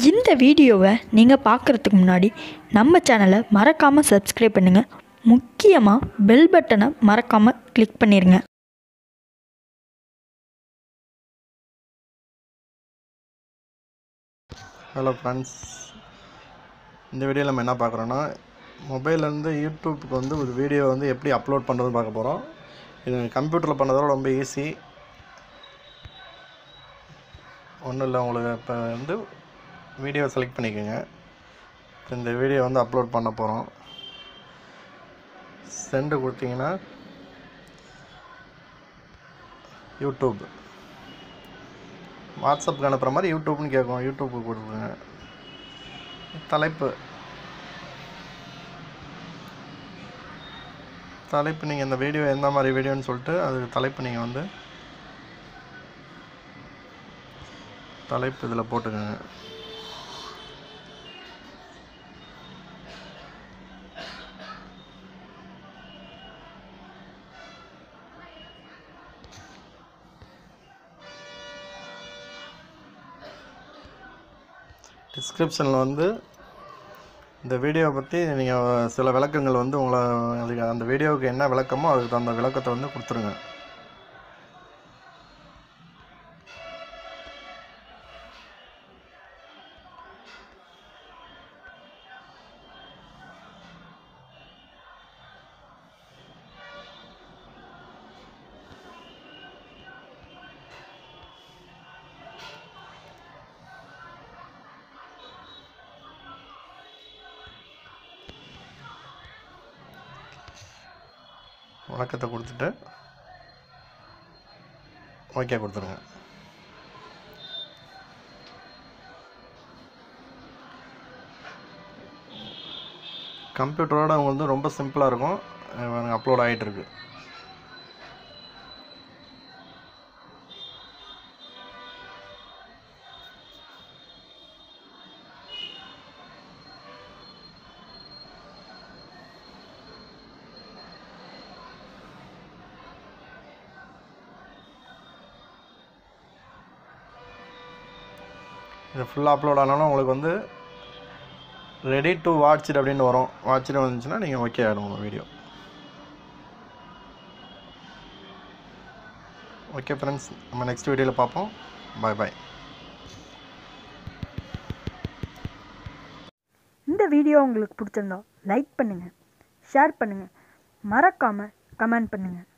இந்த வீடியோவை நீங்கள் பார்க்குறதுக்கு முன்னாடி நம்ம சேனலை மறக்காமல் சப்ஸ்கிரைப் பண்ணுங்கள் முக்கியமாக பெல் பட்டனை மறக்காமல் கிளிக் பண்ணிடுங்க ஹலோ ஃப்ரெண்ட்ஸ் இந்த வீடியோவில் நம்ம என்ன பார்க்குறோன்னா மொபைல்லேருந்து யூடியூப்புக்கு வந்து ஒரு வீடியோ வந்து எப்படி அப்லோட் பண்ணுறதுன்னு பார்க்க போகிறோம் இது கம்ப்யூட்டரில் பண்ணதோட ரொம்ப ஈஸி ஒன்றும் இல்லை உங்களுக்கு இப்போ வந்து வீடியோ செலக்ட் பண்ணிக்கோங்க இப்ப இந்த வீடியோ வந்து அப்லோட் பண்ண போகிறோம் சென்டு கொடுத்தீங்கன்னா யூடியூப் வாட்ஸ்அப்புக்கு அனுப்புகிற மாதிரி யூடியூப்னு கேட்கும் யூடியூப்புக்கு கொடுத்துருங்க தலைப்பு தலைப்பு நீங்கள் இந்த வீடியோ எந்த மாதிரி வீடியோன்னு சொல்லிட்டு அதுக்கு தலைப்பு நீங்கள் வந்து தலைப்பு இதில் போட்டுக்கோங்க டிஸ்கிரிப்ஷனில் வந்து இந்த வீடியோவை பற்றி நீங்கள் சில விளக்கங்கள் வந்து உங்களை அதுக்கு அந்த வீடியோவுக்கு என்ன விளக்கமோ அதுக்கு தகுந்த விளக்கத்தை வந்து கொடுத்துருங்க விளக்கத்தை கொடுத்துட்டு ஓகே கொடுத்துருங்க கம்ப்யூட்டரோட அவங்க வந்து ரொம்ப சிம்பிளாக இருக்கும் அப்லோட் ஆகிட்டு இருக்கு இது ஃபுல்லாக அப்லோட் ஆனாலும் உங்களுக்கு வந்து ரெடி டு வாட்ச் இட் அப்படின்னு வரும் வாட்ச் இட் வந்துச்சுன்னா நீங்கள் ஓகே ஆகிடும் உங்கள் வீடியோ ஓகே ஃப்ரெண்ட்ஸ் நம்ம நெக்ஸ்ட் வீடியோவில் பார்ப்போம் பாய் பாய் இந்த வீடியோ உங்களுக்கு பிடிச்சிருந்தா லைக் பண்ணுங்கள் ஷேர் பண்ணுங்கள் மறக்காமல் கமெண்ட் பண்ணுங்கள்